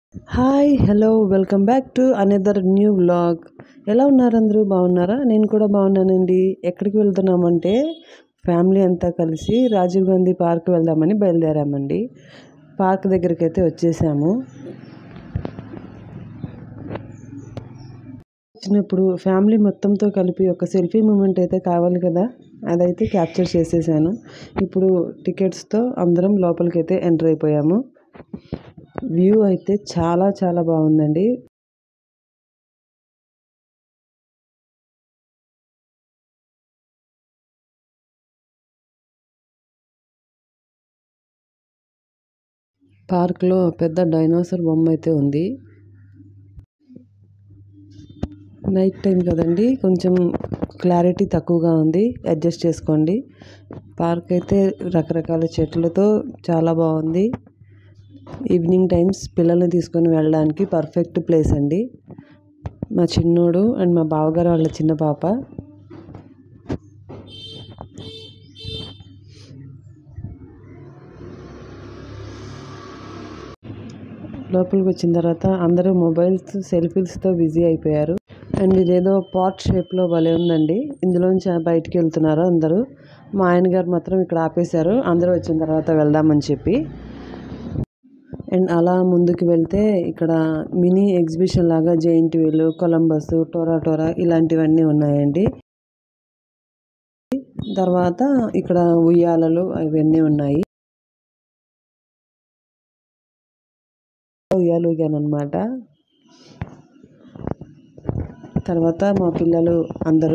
hi hello welcome back to another new vlog ఎలా ఉన్నారు అందరూ బాగున్నారా నేను కూడా బాగున్నానండి ఎక్కడికి వెళ్తున్నామంటే ఫ్యామిలీ అంతా కలిసి రాజీవ్ గాంధీ పార్క్ వెళ్దామని బయలుదేరామండి పార్క్ దగ్గరికి అయితే వచ్చేసాము వచ్చినప్పుడు ఫ్యామిలీ మొత్తంతో కలిపి ఒక సెల్ఫీ మూమెంట్ అయితే కావాలి కదా అదైతే క్యాప్చర్ చేసేసాను ఇప్పుడు టికెట్స్తో అందరం లోపలికి అయితే ఎంటర్ అయిపోయాము వ్యూ అయితే చాలా చాలా బాగుందండి పార్క్లో పెద్ద డైనోసార్ బొమ్మ అయితే ఉంది నైట్ టైం కదండి కొంచెం క్లారిటీ తక్కువగా ఉంది అడ్జస్ట్ చేసుకోండి పార్క్ అయితే రకరకాల చెట్లతో చాలా బాగుంది ఈవినింగ్ టైమ్స్ పిల్లల్ని తీసుకొని వెళ్ళడానికి పర్ఫెక్ట్ ప్లేస్ అండి మా చిన్నోడు అండ్ మా బావగారు వాళ్ళ చిన్న పాప లోపలికి వచ్చిన తర్వాత అందరూ మొబైల్స్ సెల్ఫీస్తో బిజీ అయిపోయారు అండ్ ఇదేదో పాట్ షేప్లో భలే ఉందండి ఇందులోంచి బయటికి వెళ్తున్నారు అందరూ మా ఆయన గారు మాత్రం ఇక్కడ ఆపేశారు అందరూ వచ్చిన తర్వాత వెళ్దామని చెప్పి అండ్ అలా ముందుకు వెళ్తే ఇక్కడ మినీ ఎగ్జిబిషన్ లాగా giant wheel Columbus Tora Tora ఇలాంటివన్నీ ఉన్నాయండి తర్వాత ఇక్కడ ఉయ్యాలలు అవన్నీ ఉన్నాయి ఉయ్యాలు ఊగానమాట తర్వాత మా పిల్లలు అందరూ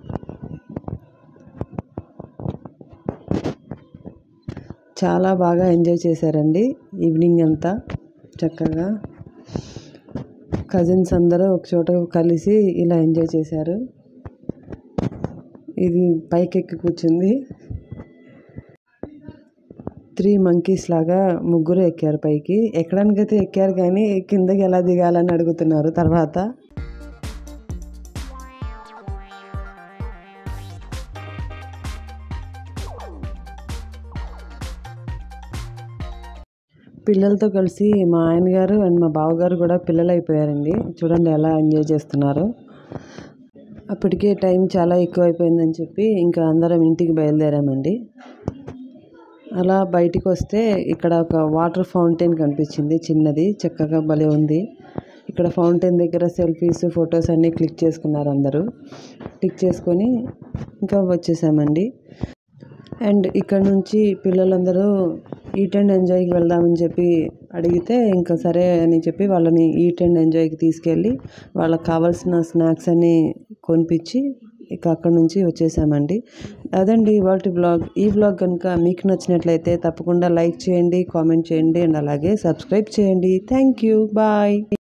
చాలా బాగా ఎంజాయ్ చేశారండి ఈవినింగ్ అంతా చక్కగా కజిన్స్ అందరూ ఒక చోట కలిసి ఇలా ఎంజాయ్ చేశారు ఇది పైకి ఎక్కి కూర్చుంది త్రీ మంకీస్ లాగా ముగ్గురు ఎక్కారు పైకి ఎక్కడానికైతే ఎక్కారు కానీ కిందకి ఎలా దిగాలని అడుగుతున్నారు తర్వాత పిల్లలతో కలిసి మా ఆయన గారు అండ్ మా బావగారు కూడా పిల్లలు అయిపోయారండి చూడండి ఎలా ఎంజాయ్ చేస్తున్నారు అప్పటికే టైం చాలా ఎక్కువ అయిపోయిందని చెప్పి ఇంకా అందరం ఇంటికి బయలుదేరామండి అలా బయటికి వస్తే ఇక్కడ ఒక వాటర్ ఫౌంటైన్ కనిపించింది చిన్నది చక్కగా భలే ఉంది ఇక్కడ ఫౌంటైన్ దగ్గర సెల్ఫీస్ ఫొటోస్ అన్నీ క్లిక్ చేసుకున్నారు అందరూ క్లిక్ చేసుకొని ఇంకా వచ్చేసామండి అండ్ ఇక్కడ నుంచి పిల్లలందరూ ఈట్ అండ్ ఎంజాయ్కి వెళ్దామని చెప్పి అడిగితే ఇంకా సరే అని చెప్పి వాళ్ళని ఈట్ అండ్ ఎంజాయ్కి తీసుకెళ్ళి వాళ్ళకి కావాల్సిన స్నాక్స్ అన్నీ కొనిపించి ఇక అక్కడ నుంచి వచ్చేసామండి అదండి ఇవాళ బ్లాగ్ ఈ బ్లాగ్ కనుక మీకు నచ్చినట్లయితే తప్పకుండా లైక్ చేయండి కామెంట్ చేయండి అండ్ అలాగే సబ్స్క్రైబ్ చేయండి థ్యాంక్ యూ బాయ్